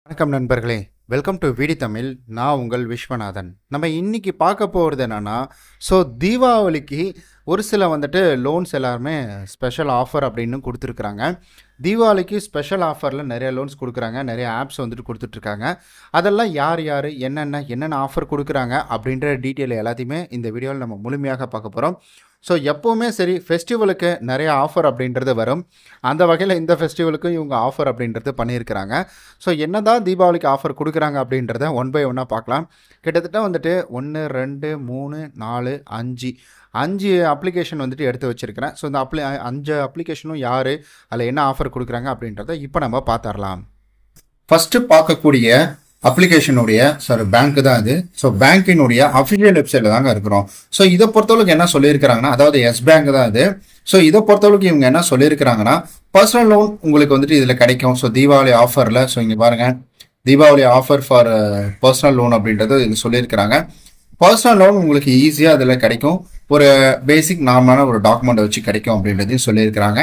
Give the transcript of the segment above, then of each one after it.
வணக்கம் நண்பர்களே welcome to விடி தமிழ் நான் உங்கள் விஸ்வநாதன் நம்ம இன்னைக்கு பார்க்க போகிறது என்னென்னா ஸோ தீபாவளிக்கு ஒரு சில வந்துட்டு லோன்ஸ் எல்லாருமே ஸ்பெஷல் ஆஃபர் அப்படின்னு கொடுத்துருக்குறாங்க தீபாவளிக்கு ஸ்பெஷல் ஆஃபரில் நிறைய லோன்ஸ் கொடுக்குறாங்க நிறைய ஆப்ஸ் வந்துட்டு கொடுத்துட்ருக்காங்க அதெல்லாம் யார் யார் என்னென்ன என்னென்ன ஆஃபர் கொடுக்குறாங்க அப்படின்ற டீட்டெயில் எல்லாத்தையுமே இந்த வீடியோவில் நம்ம முழுமையாக பார்க்க போகிறோம் ஸோ எப்போவுமே சரி ஃபெஸ்டிவலுக்கு நிறைய ஆஃபர் அப்படின்றது வரும் அந்த வகையில் இந்த ஃபெஸ்டிவலுக்கும் இவங்க ஆஃபர் அப்படின்றது பண்ணியிருக்கிறாங்க ஸோ என்னதான் தீபாவளிக்கு ஆஃபர் கொடுக்குறாங்க அப்படின்றத ஒன் பை ஒன்னாக பார்க்கலாம் கிட்டத்தட்ட வந்துட்டு ஒன்று ரெண்டு மூணு நாலு அஞ்சு அஞ்சு அப்ளிகேஷன் வந்துட்டு எடுத்து வச்சுருக்கிறேன் ஸோ இந்த அப்ளி அஞ்சு அப்ளிகேஷனும் யார் அதில் என்ன ஆஃபர் கொடுக்குறாங்க அப்படின்றத இப்போ நம்ம பார்த்துடலாம் ஃபஸ்ட்டு பார்க்கக்கூடிய அப்ளிகேஷனுடைய சாரி பேங்க் தான் இது ஸோ பேங்கினுடைய அஃபிஷியல் வெப்சைட்டில் தாங்க இருக்கிறோம் ஸோ இதை பொறுத்தளவுக்கு என்ன சொல்லியிருக்கிறாங்கன்னா அதாவது எஸ் பேங்க் தான் இது ஸோ இதை பொறுத்தளவுக்கு இவங்க என்ன சொல்லியிருக்கிறாங்கன்னா பர்சனல் லோன் உங்களுக்கு வந்துட்டு இதில் கிடைக்கும் ஸோ தீபாவளி ஆஃபரில் ஸோ இங்கே பாருங்க Deepavali offer for personal loan அப்படின்றது இதில் சொல்லியிருக்கிறாங்க பர்சனல் லோன் உங்களுக்கு ஈஸியாக அதில் கிடைக்கும் ஒரு பேசிக் நார்மலான ஒரு டாக்குமெண்ட் வச்சு கிடைக்கும் அப்படின்றதையும் சொல்லியிருக்கிறாங்க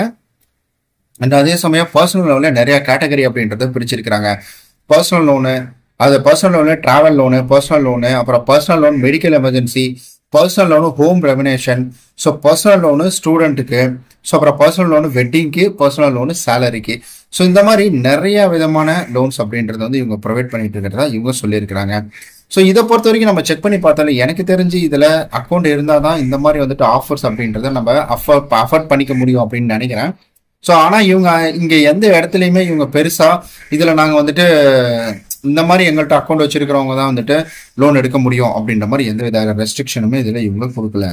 அண்ட் அதே சமயம் பர்சனல் லோனில் நிறைய கேட்டகரி அப்படின்றத பிரிச்சிருக்கிறாங்க பர்சனல் லோனு அது personal loan travel loan personal loan அப்புறம் personal loan medical emergency personal loan home renovation so personal loan ஸ்டூடெண்ட்டுக்கு ஸோ அப்புறம் பர்சனல் லோனு வெட்டிங்க்கு பர்சனல் லோனு சேலரிக்கு ஸோ இந்த மாதிரி நிறைய விதமான லோன்ஸ் அப்படின்றது வந்து இவங்க ப்ரொவைட் பண்ணிட்டு இருக்கிறதா இவங்க சொல்லியிருக்கிறாங்க ஸோ இதை பொறுத்த வரைக்கும் நம்ம செக் பண்ணி பார்த்தாலும் எனக்கு தெரிஞ்சு இதில் அக்கௌண்ட் இருந்தால் தான் இந்த மாதிரி வந்துட்டு ஆஃபர்ஸ் அப்படின்றத நம்ம அஃபோர்ட் அஃபோர்ட் பண்ணிக்க முடியும் அப்படின்னு நினைக்கிறேன் ஸோ ஆனால் இவங்க இங்கே எந்த இடத்துலையுமே இவங்க பெருசாக இதில் நாங்கள் வந்துட்டு இந்த மாதிரி எங்கள்கிட்ட அக்கௌண்ட் வச்சிருக்கிறவங்க தான் வந்துட்டு லோன் எடுக்க முடியும் அப்படின்ற மாதிரி எந்த வித ரெஸ்ட்ரிக்ஷனுமே இதில் இவங்க கொடுக்கல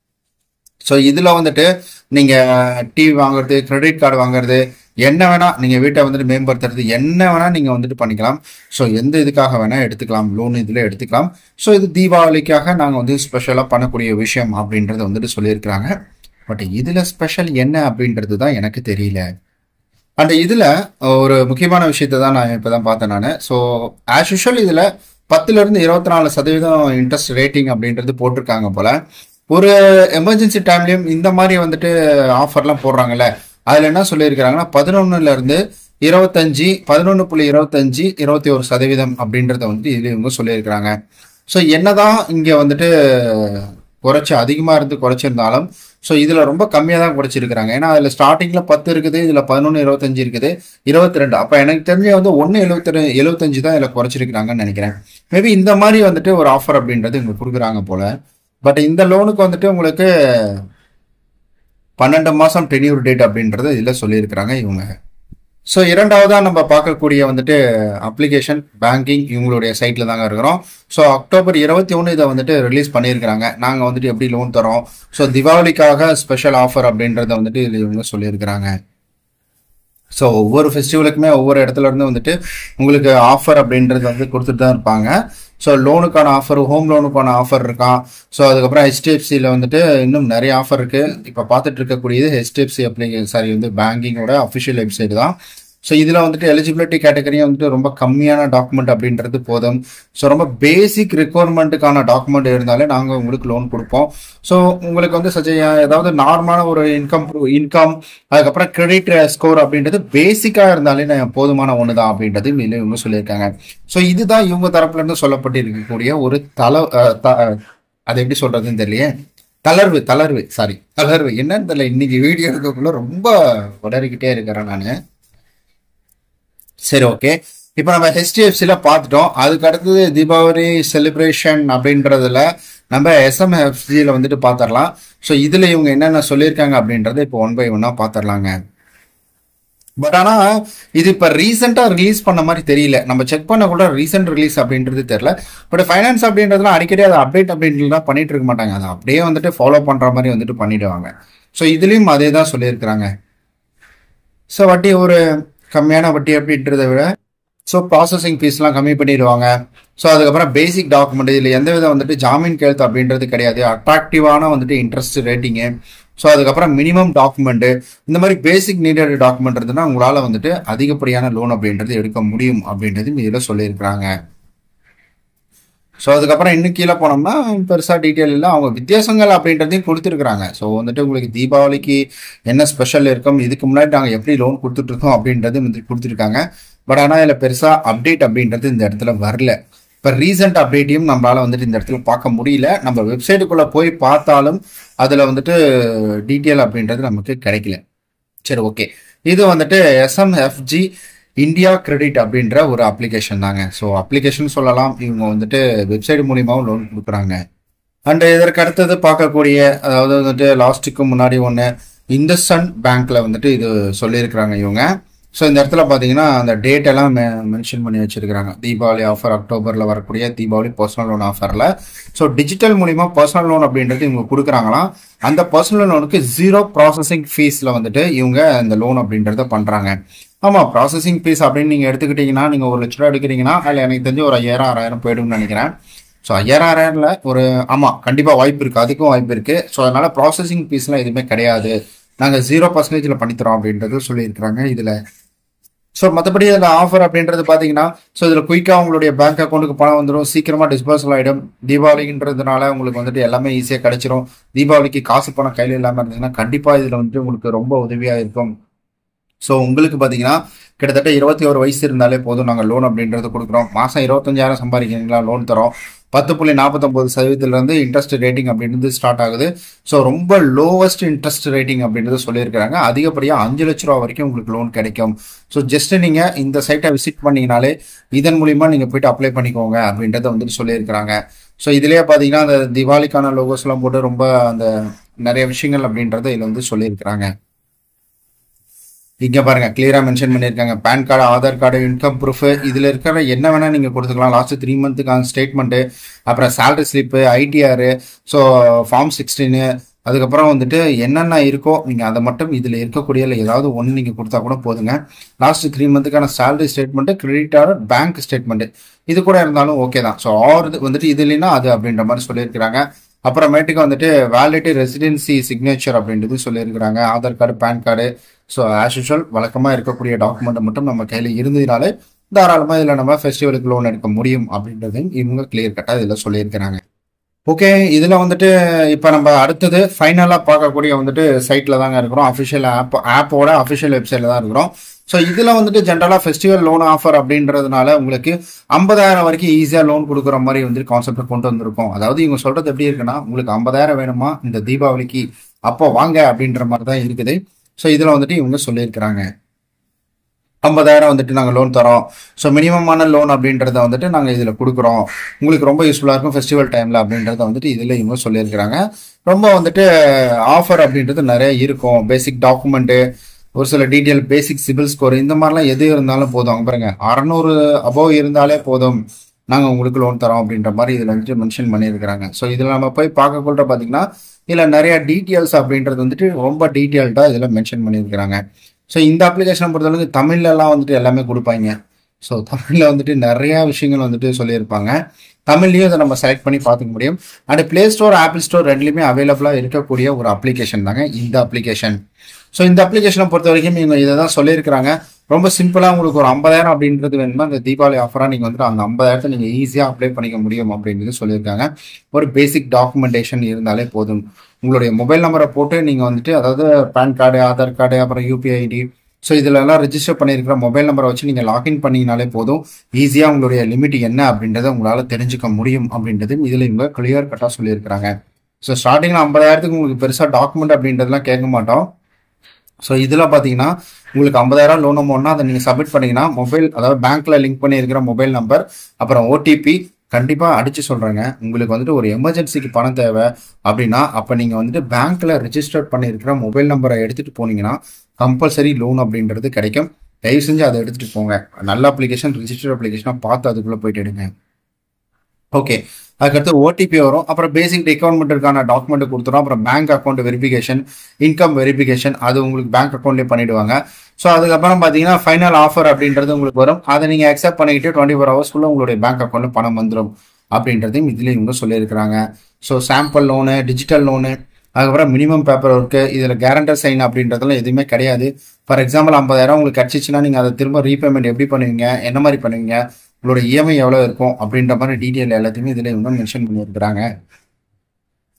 ஸோ இதில் வந்துட்டு நீங்கள் டிவி வாங்குறது கிரெடிட் கார்டு வாங்குறது என்ன வேணால் நீங்கள் வீட்டை வந்துட்டு மேம்படுத்துறது என்ன வேணால் நீங்கள் வந்துட்டு பண்ணிக்கலாம் ஸோ எந்த இதுக்காக வேணால் எடுத்துக்கலாம் லோன் இதில் எடுத்துக்கலாம் ஸோ இது தீபாவளிக்காக நாங்கள் வந்து ஸ்பெஷலாக பண்ணக்கூடிய விஷயம் அப்படின்றத வந்துட்டு சொல்லியிருக்கிறாங்க பட் இதில் ஸ்பெஷல் என்ன அப்படின்றது தான் எனக்கு தெரியல அந்த இதில் ஒரு முக்கியமான விஷயத்தை தான் நான் இப்போ தான் பார்த்தேன் நான் ஸோ ஆஸ் யூஷுவல் இதில் பத்துலேருந்து இருபத்தி நாலு சதவீதம் இன்ட்ரெஸ்ட் ரேட்டிங் அப்படின்றது போட்டிருக்காங்க போல் ஒரு எமர்ஜென்சி டைம்லேயும் இந்த மாதிரி வந்துட்டு ஆஃபர்லாம் போடுறாங்கல்ல அதில் என்ன சொல்லியிருக்கிறாங்கன்னா பதினொன்னுலேருந்து இருபத்தஞ்சி பதினொன்று புள்ளி இருபத்தஞ்சி இருபத்தி ஒரு சதவீதம் அப்படின்றத வந்து இதில் இவங்க சொல்லியிருக்கிறாங்க ஸோ என்னதான் இங்கே வந்துட்டு குறைச்சி அதிகமாக இருந்து குறைச்சிருந்தாலும் ஸோ இதில் ரொம்ப கம்மியாக தான் குறைச்சிருக்கிறாங்க ஏன்னா அதில் ஸ்டார்டிங்கில் பத்து இருக்குது இதில் பதினொன்று இருபத்தஞ்சு இருக்குது இருபத்தி ரெண்டு அப்போ எனக்கு தெரிஞ்ச வந்து ஒன்று எழுபத்தி எழுபத்தஞ்சு தான் இதில் குறைச்சிருக்கிறாங்கன்னு நினைக்கிறேன் மேபி இந்த மாதிரி வந்துட்டு ஒரு ஆஃபர் அப்படின்றது இங்கே கொடுக்குறாங்க போல் பட் இந்த லோனுக்கு வந்துட்டு உங்களுக்கு பன்னெண்டு மாதம் டென்யூர் டேட் அப்படின்றது இதில் சொல்லியிருக்கிறாங்க இவங்க ஸோ இரண்டாவதாக நம்ம பார்க்கக்கூடிய வந்துட்டு அப்ளிகேஷன் பேங்கிங் இவங்களுடைய சைட்டில் தாங்க இருக்கிறோம் ஸோ அக்டோபர் இருபத்தி ஒன்று இதை வந்துட்டு ரிலீஸ் பண்ணியிருக்கிறாங்க நாங்கள் வந்துட்டு எப்படி லோன் தரோம் ஸோ தீபாவளிக்காக ஸ்பெஷல் ஆஃபர் அப்படின்றத வந்துட்டு இதில் இவங்க சொல்லியிருக்கிறாங்க ஸோ ஒவ்வொரு ஃபெஸ்டிவலுக்குமே ஒவ்வொரு இடத்துல இருந்து வந்துட்டு உங்களுக்கு ஆஃபர் அப்படின்றது வந்து கொடுத்துட்டு தான் இருப்பாங்க ஸோ லோனுக்கான ஆஃபர் ஹோம் லோனுக்கான ஆஃபர் இருக்கான் ஸோ அதுக்கப்புறம் ஹெச்டிஎஃப்சியில் வந்துட்டு இன்னும் நிறைய ஆஃபர் இருக்குது இப்போ பார்த்துட்டு இருக்கக்கூடியது ஹெச்டிஎஃப்சி அப்ளிகே சாரி வந்து பேங்கிங்கோட அஃபிஷியல் வெப்சைட் தான் ஸோ இதில் வந்துட்டு எலிஜிபிலிட்டி கேட்டகரியும் வந்துட்டு ரொம்ப கம்மியான டாக்குமெண்ட் அப்படின்றது போதும் ஸோ ரொம்ப பேசிக் ரெக்குவயர்மெண்ட்டுக்கான டாக்குமெண்ட் இருந்தாலே நாங்கள் உங்களுக்கு லோன் கொடுப்போம் ஸோ உங்களுக்கு வந்து சஜ ஏதாவது நார்மலான ஒரு இன்கம் இன்கம் அதுக்கப்புறம் கிரெடிட் ஸ்கோர் அப்படின்றது பேசிக்காக இருந்தாலே நான் போதுமான ஒன்று தான் அப்படின்றது இதில் இவங்க சொல்லியிருக்காங்க ஸோ இதுதான் இவங்க தரப்புல இருந்து சொல்லப்பட்டு இருக்கக்கூடிய ஒரு தல அதை எப்படி சொல்றதுன்னு தெரியலையே தளர்வு தளர்வு சாரி தளர்வு என்னன்னு தெரியல இன்னைக்கு வீடியோ எடுக்கக்குள்ள ரொம்ப உடறிக்கிட்டே இருக்கிறேன் நான் சரி ஓகே இப்போ நம்ம ஹெச்டிஎஃப்சியில் பார்த்துட்டோம் அதுக்கு அடுத்தது தீபாவளி செலிப்ரேஷன் அப்படின்றதுல நம்ம எஸ்எம்எஃப்சியில் வந்துட்டு பார்த்துடலாம் ஸோ இதில் இவங்க என்னென்ன சொல்லியிருக்காங்க அப்படின்றத இப்போ ஒன் பை ஒன்னாக பார்த்துடலாங்க பட் ஆனால் இது இப்போ ரீசெண்டாக ரிலீஸ் பண்ண மாதிரி தெரியல நம்ம செக் பண்ண கூட ரீசெண்ட் ரிலீஸ் அப்படின்றது தெரியல பட் ஃபைனான்ஸ் அப்படின்றதுலாம் அடிக்கடி அதை அப்டேட் அப்படின்றதுலாம் பண்ணிட்டு இருக்க மாட்டாங்க அதை அப்படியே வந்துட்டு ஃபாலோ பண்ணுற மாதிரி வந்துட்டு பண்ணிடுவாங்க ஸோ இதுலேயும் அதே தான் சொல்லியிருக்கிறாங்க ஸோ வட்டி ஒரு கம்மியான வட்டி அப்படின்றத விட ஸோ ப்ராசஸிங் ஃபீஸ்லாம் கம்மி பண்ணிடுவாங்க ஸோ அதுக்கப்புறம் பேசிக் டாக்குமெண்ட் இதில் எந்த விதம் வந்துட்டு ஜாமீன் கையெழுத்து அப்படின்றது கிடையாது அட்ராக்டிவான வந்துட்டு இன்ட்ரெஸ்ட் ரேட்டிங்கு ஸோ அதுக்கப்புறம் மினிமம் டாக்குமெண்ட்டு இந்த மாதிரி பேசிக் நீடட் டாக்குமெண்ட் இருந்ததுன்னா உங்களால் வந்துட்டு அதிகப்படியான லோன் அப்படின்றது எடுக்க முடியும் அப்படின்றது இதில் சொல்லியிருக்கிறாங்க ஸோ அதுக்கப்புறம் இன்னும் கீழே போனோம்னா பெருசாக டீட்டெயில் இல்லை அவங்க வித்தியாசங்கள் அப்படின்றதையும் கொடுத்துருக்குறாங்க ஸோ வந்துட்டு உங்களுக்கு தீபாவளிக்கு என்ன ஸ்பெஷல் இருக்கும் இதுக்கு முன்னாடி நாங்கள் எப்படி லோன் கொடுத்துட்ருக்கோம் அப்படின்றது வந்து கொடுத்துருக்காங்க பட் ஆனால் இதில் பெருசாக அப்டேட் அப்படின்றது இந்த இடத்துல வரல இப்போ ரீசெண்ட் அப்டேட்டையும் நம்மளால வந்துட்டு இந்த இடத்துல பார்க்க முடியல நம்ம வெப்சைட்டுக்குள்ளே போய் பார்த்தாலும் அதில் வந்துட்டு டீட்டெயில் அப்படின்றது நமக்கு கிடைக்கல சரி ஓகே இது வந்துட்டு எஸ்எம்எஃப்ஜி இந்தியா கிரெடிட் அப்படின்ற ஒரு அப்ளிகேஷன் தாங்க ஸோ அப்ளிகேஷன் சொல்லலாம் இவங்க வந்துட்டு வெப்சைட் மூலியமாகவும் லோன் கொடுக்குறாங்க அண்ட் இதற்கு அடுத்தது பார்க்கக்கூடிய அதாவது வந்துட்டு லாஸ்ட்டுக்கு முன்னாடி ஒன்று இந்தஸ்டன் பேங்க்ல வந்துட்டு இது சொல்லியிருக்கிறாங்க இவங்க ஸோ இந்த இடத்துல பார்த்தீங்கன்னா அந்த டேட் எல்லாம் மென்ஷன் பண்ணி வச்சிருக்கிறாங்க தீபாவளி ஆஃபர் அக்டோபரில் வரக்கூடிய தீபாவளி பர்சனல் லோன் ஆஃபரில் ஸோ டிஜிட்டல் மூலிமா பர்சனல் லோன் அப்படின்றது இவங்க கொடுக்குறாங்களாம் அந்த பர்சனல் லோனுக்கு ஜீரோ ப்ராசஸிங் ஃபீஸில் வந்துட்டு இவங்க இந்த லோன் அப்படின்றத பண்ணுறாங்க ஆமாம் ப்ராசஸிங் ஃபீஸ் அப்படின்னு நீங்கள் எடுத்துக்கிட்டிங்கன்னா நீங்கள் ஒரு லட்ச ரூபா எடுக்கிறீங்கன்னா அதில் எனக்கு தெரிஞ்சு ஒரு ஐயாயிரம் ஆறாயிரம் போயிடும்னு நினைக்கிறேன் ஸோ ஐயாயிரம் ஆறாயிரம்ல ஒரு ஆமாம் கண்டிப்பாக வாய்ப்பு இருக்குது அதுக்கும் வாய்ப்பு இருக்குது ஸோ அதனால் ப்ராசஸிங் ஃபீஸ்லாம் எதுவுமே கிடையாது நாங்கள் ஜீரோ பர்சன்டேஜில் பண்ணித்தரோம் அப்படின்றது சொல்லியிருக்கிறாங்க இதில் ஸோ மற்றபடி இதில் ஆஃபர் அப்படின்றது பார்த்தீங்கன்னா ஸோ இதில் குயிக்காக உங்களுடைய பேங்க் அக்கௌண்ட்டுக்கு பணம் வந்துடும் சீக்கிரமாக டிஸ்பர்சல் ஆகிடும் தீபாவளின்றதுனால உங்களுக்கு வந்துட்டு எல்லாமே ஈஸியாக கிடைச்சிரும் தீபாவளிக்கு காசு பணம் கையில் இல்லாமல் இருந்ததுன்னா கண்டிப்பாக இதில் வந்துட்டு உங்களுக்கு ரொம்ப உதவியாக இருக்கும் ஸோ உங்களுக்கு பார்த்தீங்கன்னா கிட்டத்தட்ட இருபத்தி ஒரு வயசு இருந்தாலே போதும் நாங்கள் லோன் அப்படின்றது கொடுக்குறோம் மாதம் இருபத்தஞ்சாயிரம் சம்பாதிக்கிறீங்களா லோன் தரோம் பத்து புள்ளி நாற்பத்தொம்பது சதவீதத்துலேருந்து இன்ட்ரெஸ்ட் ரேட்டிங் அப்படின்றது ஸ்டார்ட் ஆகுது ஸோ ரொம்ப லோவஸ்ட் இன்ட்ரெஸ்ட் ரேட்டிங் அப்படின்றது சொல்லியிருக்கிறாங்க அதிகப்படியாக அஞ்சு லட்ச ரூபா வரைக்கும் உங்களுக்கு லோன் கிடைக்கும் ஸோ ஜஸ்ட் நீங்கள் இந்த சைட்டை விசிட் பண்ணீங்கனாலே இதன் மூலிமா நீங்கள் போயிட்டு அப்ளை பண்ணிக்கோங்க அப்படின்றத வந்துட்டு சொல்லியிருக்கிறாங்க ஸோ இதுலேயே பார்த்தீங்கன்னா அந்த திவாலிக்கான லோகோஸ்லாம் போட்டு ரொம்ப அந்த நிறைய விஷயங்கள் அப்படின்றத இதில் வந்து சொல்லியிருக்கிறாங்க இங்கே பாருங்க கிளியராக மென்ஷன் பண்ணியிருக்காங்க PAN card Aadhaar card income proof இதில் இருக்கிற என்ன வேணால் நீங்கள் கொடுத்துக்கலாம் லாஸ்ட் த்ரீ மந்த்துக்கான ஸ்டேட்மெண்ட்டு அப்புறம் salary slip ITR so form sixteen அதுக்கப்புறம் வந்துட்டு என்னென்ன இருக்கோ நீங்கள் அதை மட்டும் இதில் இருக்கக்கூடியதில் ஏதாவது ஒன்று நீங்கள் கொடுத்தா கூட போதுங்க லாஸ்ட் த்ரீ மந்த்துக்கான salary statement credit or bank statement இது கூட இருந்தாலும் ஓகே தான் ஸோ ஆர் வந்துட்டு இது இல்லைன்னா அது அப்படின்ற மாதிரி சொல்லியிருக்கிறாங்க அப்புறமேட்டுக்கு வந்துட்டு வேலிட்டி ரெசிடென்சி சிக்னேச்சர் அப்படின்றது சொல்லியிருக்கிறாங்க Aadhaar card PAN card so as usual வழக்கமாக இருக்கக்கூடிய டாக்குமெண்ட் மட்டும் நம்ம கையில் இருந்ததுனாலே தாராளமாக இதில் நம்ம ஃபெஸ்டிவலுக்கு லோன் எடுக்க முடியும் அப்படின்றதையும் இவங்க கிளியர் கட்டாக இதில் சொல்லியிருக்கிறாங்க ஓகே இதில் வந்துட்டு இப்போ நம்ம அடுத்தது ஃபைனலாக பார்க்கக்கூடிய வந்துட்டு சைட்டில் தாங்க இருக்கிறோம் அஃபிஷியல் ஆப் ஆப்போட அஃபிஷியல் வெப்சைட்டில் தான் இருக்கிறோம் ஸோ இதில் வந்துட்டு ஜென்ரலாக ஃபெஸ்டிவல் லோன் ஆஃபர் அப்படின்றதுனால உங்களுக்கு ஐம்பதாயிரம் வரைக்கும் ஈஸியாக லோன் கொடுக்குற மாதிரி வந்துட்டு கான்செப்டை கொண்டு வந்திருக்கோம் அதாவது இவங்க சொல்கிறது எப்படி இருக்குன்னா உங்களுக்கு ஐம்பதாயிரம் வேணுமா இந்த தீபாவளிக்கு அப்போ வாங்க அப்படின்ற மாதிரி தான் இருக்குது ஸோ இதில் வந்துட்டு இவங்க சொல்லியிருக்கிறாங்க ஐம்பதாயிரம் வந்துட்டு நாங்கள் லோன் தரோம் ஸோ மினிமமான லோன் அப்படின்றத வந்துட்டு நாங்கள் இதில் கொடுக்குறோம் உங்களுக்கு ரொம்ப யூஸ்ஃபுல்லாக இருக்கும் ஃபெஸ்டிவல் டைமில் அப்படின்றத வந்துட்டு இதில் இவங்க சொல்லியிருக்கிறாங்க ரொம்ப வந்துட்டு ஆஃபர் அப்படின்றது நிறைய இருக்கும் பேசிக் டாக்குமெண்ட்டு ஒரு சில டீட்டெயில் பேசிக் சிபில் ஸ்கோர் இந்த மாதிரிலாம் எது இருந்தாலும் போதும் அங்கே பாருங்க அறநூறு அபோவ் இருந்தாலே போதும் நாங்கள் உங்களுக்கு லோன் தரோம் அப்படின்ற மாதிரி இதில் வந்துட்டு மென்ஷன் பண்ணியிருக்கிறாங்க ஸோ இதில் நம்ம போய் பார்க்கக்குள்ள பார்த்தீங்கன்னா இதில் நிறைய டீட்டெயில்ஸ் அப்படின்றது வந்துட்டு ரொம்ப டீட்டெயில்டாக இதில் மென்ஷன் பண்ணியிருக்கிறாங்க ஸோ இந்த அப்ளிகேஷனை பொறுத்தளவுக்கு தமிழ்லலாம் வந்துட்டு எல்லாமே கொடுப்பாங்க ஸோ தமிழில் வந்துட்டு நிறையா விஷயங்கள் வந்துட்டு சொல்லியிருப்பாங்க தமிழ்லையும் இதை நம்ம செலக்ட் பண்ணி பார்த்துக்க முடியும் and play store Apple store ரெண்டுலையுமே அவைலபிளாக இருக்கக்கூடிய ஒரு அப்ளிகேஷன் தாங்க இந்த அப்ளிகேஷன் ஸோ இந்த அப்ளிகேஷனை பொறுத்த வரைக்கும் இவங்க இதை தான் சொல்லியிருக்கிறாங்க ரொம்ப சிம்பிளாக உங்களுக்கு ஒரு ஐம்பதாயிரம் அப்படின்றது வேணுமா இந்த தீபாவளி ஆஃபராக நீங்கள் வந்துட்டு அந்த ஐம்பதாயிரத்தை நீங்கள் ஈஸியாக அப்ளை பண்ணிக்க முடியும் அப்படின்றது சொல்லியிருக்காங்க ஒரு பேசிக் டாக்குமெண்டேஷன் இருந்தாலே போதும் உங்களுடைய மொபைல் நம்பரை போட்டு நீங்கள் வந்துட்டு அதாவது பேன் கார்டு ஆதார் கார்டு அப்புறம் யூபிஐ ஐடி ஸோ இதிலெல்லாம் ரெஜிஸ்டர் பண்ணியிருக்கிற மொபைல் நம்பரை வச்சு நீங்கள் லாக்இன் பண்ணிங்கனாலே போதும் ஈஸியாக உங்களுடைய லிமிட் என்ன அப்படின்றத உங்களால் தெரிஞ்சுக்க முடியும் அப்படின்றது இதில் இவங்க கிளியர் கட்டாக சொல்லியிருக்கிறாங்க ஸோ ஸ்டார்டிங்கில் ஐம்பதாயிரத்துக்கு உங்களுக்கு பெருசாக டாக்குமெண்ட் அப்படின்றதெல்லாம் கேட்க மாட்டோம் ஸோ இதில் பார்த்தீங்கன்னா உங்களுக்கு ஐம்பதாயிரம் லோன் அமௌண்ட்னா அதை நீங்கள் சப்மிட் பண்ணீங்கன்னா மொபைல் அதாவது பேங்க்கில் லிங்க் பண்ணியிருக்கிற மொபைல் நம்பர் அப்புறம் ஓடிபி கண்டிப்பாக அடித்து சொல்கிறேங்க உங்களுக்கு வந்துட்டு ஒரு எமர்ஜென்சிக்கு பணம் தேவை அப்படின்னா அப்போ நீங்கள் வந்துட்டு பேங்க்கில் ரிஜிஸ்டர் பண்ணியிருக்கிற மொபைல் நம்பரை எடுத்துகிட்டு போனீங்கன்னா கம்பல்சரி லோன் அப்படின்றது கிடைக்கும் தயவு செஞ்சு அதை எடுத்துகிட்டு போங்க நல்ல அப்ளிகேஷன் ரிஜிஸ்டர் அப்ளிகேஷனாக பார்த்து அதுக்குள்ளே போயிட்டு எடுங்க ஓகே அதுக்கடுத்து ஓடிபி வரும் அப்புறம் பேசிக் ரெக்வயர்மெண்ட்டுக்கான டாக்குமெண்ட் கொடுத்துரும் அப்புறம் bank account verification income verification அது உங்களுக்கு பேங்க் அக்கௌண்ட்லேயே பண்ணிடுவாங்க ஸோ அதுக்கப்புறம் பார்த்தீங்கன்னா ஃபைனல் ஆஃபர் அப்படின்றது உங்களுக்கு வரும் அதை நீங்கள் அக்செப்ட் பண்ணிக்கிட்டு டுவெண்ட்டி ஃபோர் ஹவர்ஸ்க்குள்ள உங்களுடைய பேங்க் அக்கௌண்ட்டில் பணம் வந்துடும் அப்படின்றதையும் இதில் இவங்க சொல்லியிருக்கிறாங்க so sample loan digital loan அதுக்கப்புறம் மினிமம் பேப்பர் ஒர்க்கு இதில் கேரண்டர் சைன் அப்படின்றதெல்லாம் எதுவுமே கிடையாது ஃபார் எக்ஸாம்பிள் ஐம்பதாயிரம் உங்களுக்கு கிடச்சிச்சின்னா நீங்கள் அதை திரும்ப ரீபேமெண்ட் எப்படி பண்ணுவீங்க என்ன மாதிரி பண்ணுவீங்க உங்களோட இஎம்ஐ எவ்வளோ இருக்கும் அப்படின்ற மாதிரி டீட்டெயில் எல்லாத்தையுமே இதில் இவங்க மென்ஷன் பண்ணியிருக்கிறாங்க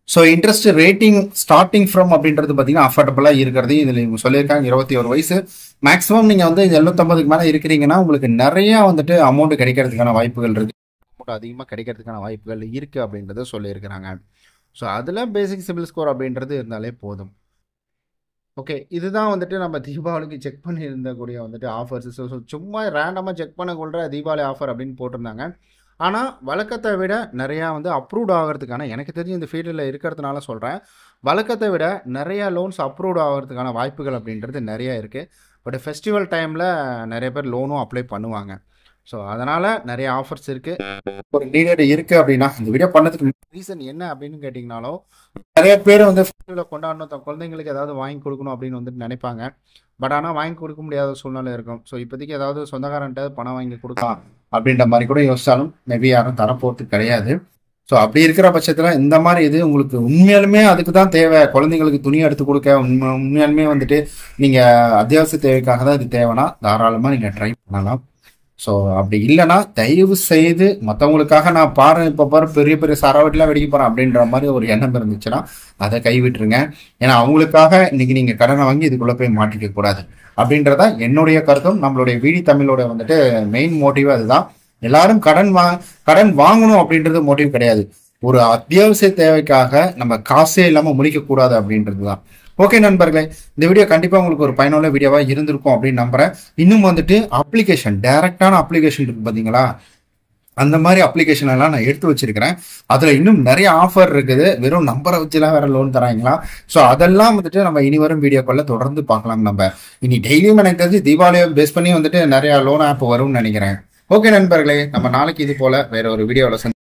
so interest rating starting from அப்படின்றது பார்த்தீங்கன்னா அஃபோர்டபுளாக இருக்கிறது இதில் இவங்க சொல்லியிருக்காங்க இருபத்தி ஒரு வயசு மேக்ஸிமம் நீங்கள் வந்து எழுநூத்தம்பதுக்கு மேலே இருக்கிறீங்கன்னா உங்களுக்கு நிறையா வந்துட்டு அமௌண்ட் கிடைக்கிறதுக்கான வாய்ப்புகள் இருக்கு அமௌண்ட் அதிகமாக கிடைக்கிறதுக்கான வாய்ப்புகள் இருக்குது அப்படின்றத சொல்லியிருக்கிறாங்க ஸோ அதில் பேசிக் சிபில் ஸ்கோர் அப்படின்றது இருந்தாலே போதும் ஓகே இதுதான் வந்துட்டு நம்ம தீபாவளிக்கு செக் பண்ணியிருந்தக்கூடிய வந்துட்டு ஆஃபர்ஸ் ஸோ ஸோ சும்மா ரேண்டமாக செக் பண்ண கொள்கிற தீபாவளி ஆஃபர் அப்படின்னு போட்டிருந்தாங்க ஆனால் வழக்கத்தை விட நிறையா வந்து அப்ரூவ்ட் ஆகிறதுக்கான எனக்கு தெரிஞ்சு இந்த ஃபீல்டில் இருக்கிறதுனால சொல்கிறேன் வழக்கத்தை விட நிறையா லோன்ஸ் அப்ரூவ்ட் ஆகிறதுக்கான வாய்ப்புகள் அப்படின்றது நிறையா இருக்குது பட் ஃபெஸ்டிவல் டைமில் நிறைய பேர் லோனும் அப்ளை பண்ணுவாங்க ஸோ அதனால் நிறைய ஆஃபர்ஸ் இருக்குது ஒரு நீடட் இருக்குது அப்படின்னா இந்த வீடியோ பண்ணதுக்கு ரீசன் என்ன அப்படின்னு கேட்டிங்கனாலும் நிறைய பேர் வந்து ஃபெஸ்டிவலில் கொண்டாடணும் தன் குழந்தைங்களுக்கு ஏதாவது வாங்கி கொடுக்கணும் அப்படின்னு வந்துட்டு நினைப்பாங்க பட் ஆனால் வாங்கி கொடுக்க முடியாத சூழ்நிலை இருக்கும் ஸோ இப்போதைக்கு ஏதாவது சொந்தக்காரன்ட்ட பணம் வாங்கி கொடுக்கலாம் அப்படின்ற மாதிரி கூட யோசிச்சாலும் மேபி யாரும் தரப்போகிறது கிடையாது ஸோ அப்படி இருக்கிற பட்சத்தில் இந்த மாதிரி இது உங்களுக்கு உண்மையாலுமே அதுக்கு தான் தேவை குழந்தைங்களுக்கு துணி எடுத்து கொடுக்க உண்மை உண்மையாலுமே வந்துட்டு நீங்கள் அத்தியாவசிய தேவைக்காக தான் இது தேவைன்னா தாராளமாக நீங்கள் ட்ரை பண்ணலாம் ஸோ அப்படி இல்லைன்னா தயவு செய்து மற்றவங்களுக்காக நான் பாரு இப்போ பாரு பெரிய பெரிய சரவட்டிலாம் வெடிக்க போகிறேன் அப்படின்ற மாதிரி ஒரு எண்ணம் இருந்துச்சுன்னா அதை கைவிட்டுருங்க ஏன்னா அவங்களுக்காக இன்னைக்கு நீங்கள் கடனை வாங்கி இதுக்குள்ளே போய் மாட்டிக்க கூடாது அப்படின்றத என்னுடைய கருத்தும் நம்மளுடைய வீடி தமிழோட வந்துட்டு மெயின் மோட்டிவ் அதுதான் எல்லாரும் கடன் வா கடன் வாங்கணும் அப்படின்றது மோட்டிவ் கிடையாது ஒரு அத்தியாவசிய தேவைக்காக நம்ம காசே இல்லாமல் முடிக்கக்கூடாது அப்படின்றது தான் ஓகே நண்பர்களே இந்த வீடியோ கண்டிப்பாக உங்களுக்கு ஒரு பயனுள்ள வீடியோவாக இருந்திருக்கும் அப்படின்னு நம்புறேன் இன்னும் வந்துட்டு அப்ளிகேஷன் டைரக்டான அப்ளிகேஷன் இருக்கு பார்த்தீங்களா அந்த மாதிரி அப்ளிகேஷன் எல்லாம் நான் எடுத்து வச்சிருக்கிறேன் அதில் இன்னும் நிறைய ஆஃபர் இருக்குது வெறும் நம்பரை வச்சுலாம் வேற லோன் தராங்களா ஸோ அதெல்லாம் வந்துட்டு நம்ம இனி வரும் வீடியோக்களில் தொடர்ந்து பார்க்கலாம் நம்ம இனி டெய்லியும் எனக்கு தெரிஞ்சு தீபாவளியை பேஸ் பண்ணி வந்துட்டு நிறைய லோன் ஆப் வரும்னு நினைக்கிறேன் ஓகே நண்பர்களே நம்ம நாளைக்கு இது போல வேற ஒரு வீடியோவில்